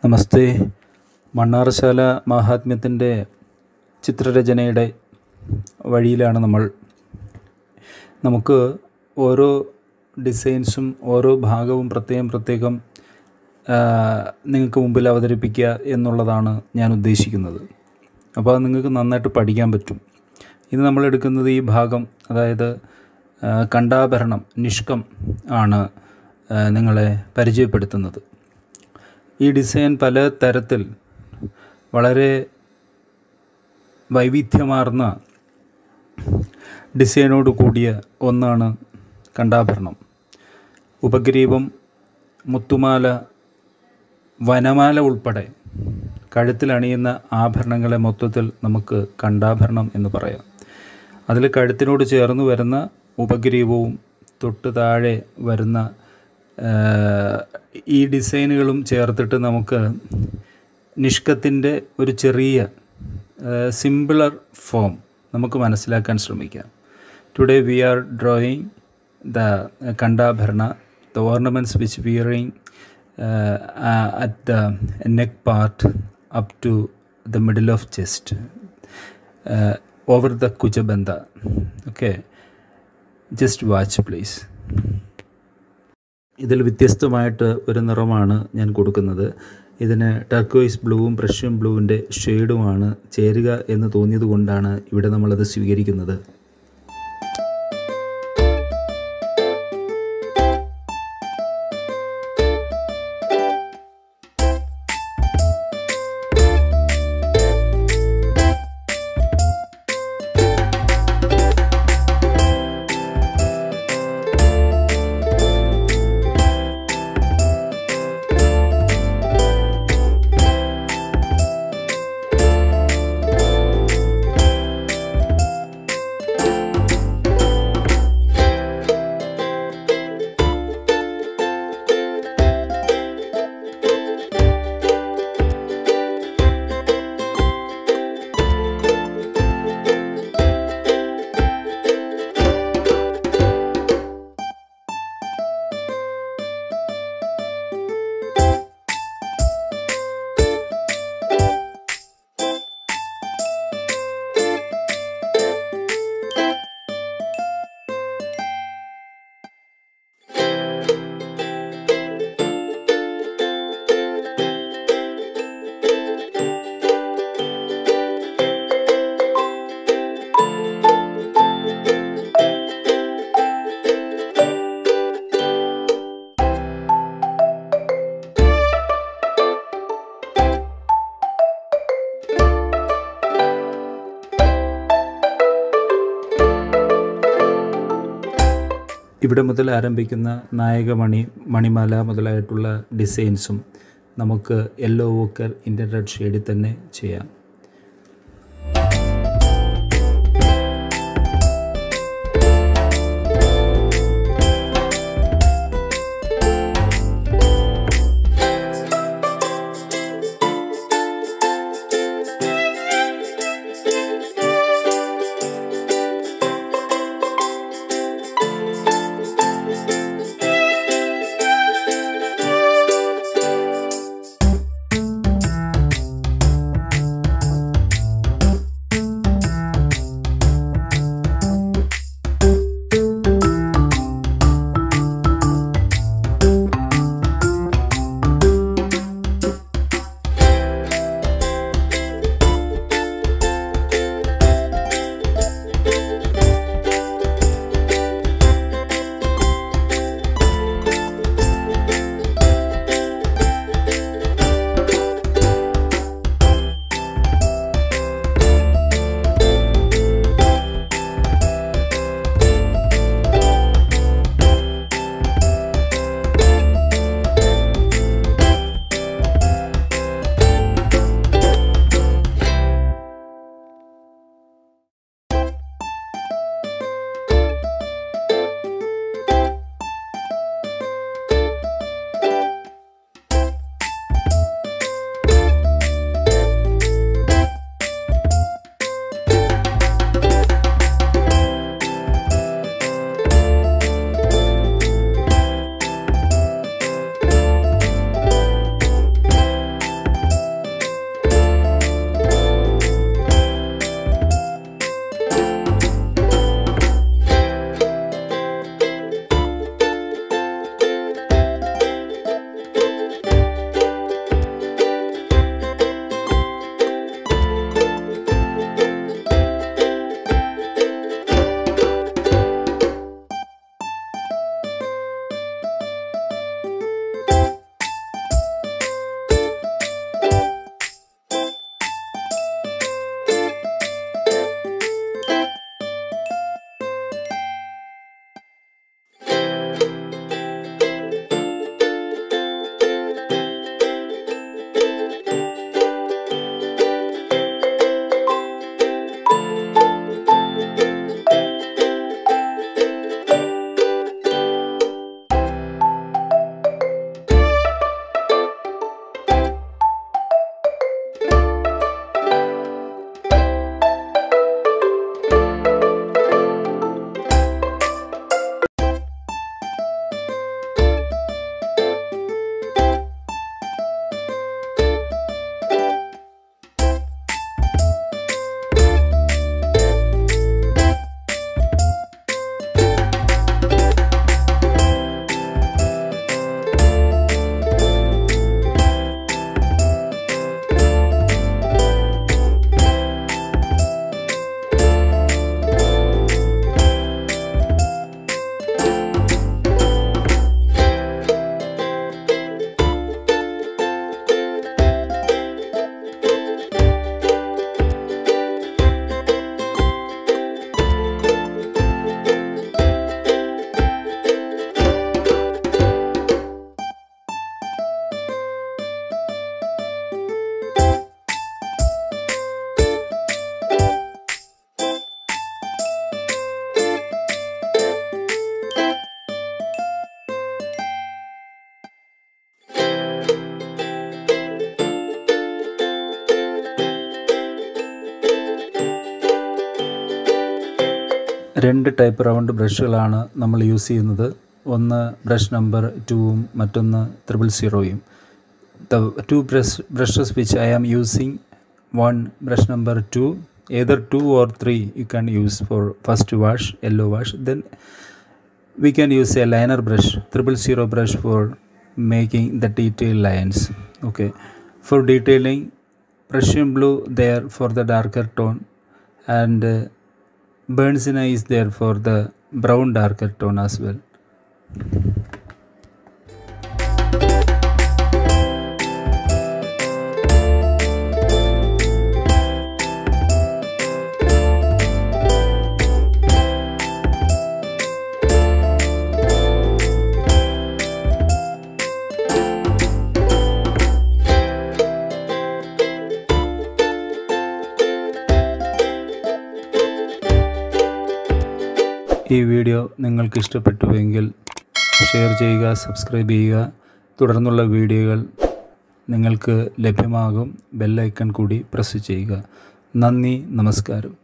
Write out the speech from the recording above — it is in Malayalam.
നമസ്തേ മണ്ണാറശാല മാഹാത്മ്യത്തിൻ്റെ ചിത്രരചനയുടെ വഴിയിലാണ് നമ്മൾ നമുക്ക് ഓരോ ഡിസൈൻസും ഓരോ ഭാഗവും പ്രത്യേകം പ്രത്യേകം നിങ്ങൾക്ക് മുമ്പിൽ അവതരിപ്പിക്കുക എന്നുള്ളതാണ് ഞാൻ ഉദ്ദേശിക്കുന്നത് അപ്പോൾ അത് നിങ്ങൾക്ക് നന്നായിട്ട് പഠിക്കാൻ പറ്റും ഇന്ന് നമ്മൾ എടുക്കുന്നത് ഈ ഭാഗം അതായത് ആ, കണ്ടാഭരണം നിഷ്കം ആണ് ആ, നിങ്ങളെ പരിചയപ്പെടുത്തുന്നത് ഈ ഡിസൈൻ പല തരത്തിൽ വളരെ വൈവിധ്യമാർന്ന ഡിസൈനോട് കൂടിയ ഒന്നാണ് കണ്ടാഭരണം ഉപഗ്രീവം മുത്തുമാല വനമാല ഉൾപ്പെടെ കഴുത്തിലണിയുന്ന ആഭരണങ്ങളെ മൊത്തത്തിൽ നമുക്ക് കണ്ടാഭരണം എന്ന് പറയാം അതിൽ കഴുത്തിനോട് ചേർന്ന് വരുന്ന ഉപഗ്രീവവും തൊട്ട് താഴെ വരുന്ന ആ, ഈ ഡിസൈനുകളും ചേർത്തിട്ട് നമുക്ക് നിഷ്കത്തിൻ്റെ ഒരു ചെറിയ സിമ്പിളർ ഫോം നമുക്ക് മനസ്സിലാക്കാൻ ശ്രമിക്കാം today we are drawing the കണ്ടാഭരണ the ornaments which wearing at the neck part up to the middle of chest over the കുജബന്ധ ഓക്കെ ജസ്റ്റ് വാച്ച് പ്ലീസ് ഇതിൽ വ്യത്യസ്തമായിട്ട് ഒരു നിറമാണ് ഞാൻ കൊടുക്കുന്നത് ഇതിന് ടർക്കോയിസ് ബ്ലൂവും പ്രഷ്യൻ ബ്ലൂവിൻ്റെ ഷെയ്ഡുമാണ് ചേരുക എന്ന് തോന്നിയത് കൊണ്ടാണ് ഇവിടെ നമ്മളത് സ്വീകരിക്കുന്നത് ഇവിടെ മുതൽ ആരംഭിക്കുന്ന നായകമണി മണിമാല മുതലായിട്ടുള്ള ഡിസൈൻസും നമുക്ക് യെല്ലോ വോക്കർ ഇന്ത്യൻ റെഡ് ഷെയ്ഡിൽ തന്നെ ചെയ്യാം രണ്ട് ടൈപ്പ് റൗണ്ട് ബ്രഷുകളാണ് നമ്മൾ യൂസ് ചെയ്യുന്നത് ഒന്ന് ബ്രഷ് നമ്പർ ടൂവും മറ്റൊന്ന് ത്രിബിൾ സീറോയും the two brush brushes which I am using one brush number two either two or three you can use for first wash yellow wash then we can use a liner brush triple zero brush for making the detail lines okay for detailing prussian blue there for the darker tone and uh, bernzina is there for the brown darker tone as well ഈ വീഡിയോ നിങ്ങൾക്ക് ഇഷ്ടപ്പെട്ടുവെങ്കിൽ ഷെയർ ചെയ്യുക സബ്സ്ക്രൈബ് ചെയ്യുക തുടർന്നുള്ള വീഡിയോകൾ നിങ്ങൾക്ക് ലഭ്യമാകും ബെല്ലൈക്കൺ കൂടി പ്രസ് ചെയ്യുക നന്ദി നമസ്കാരം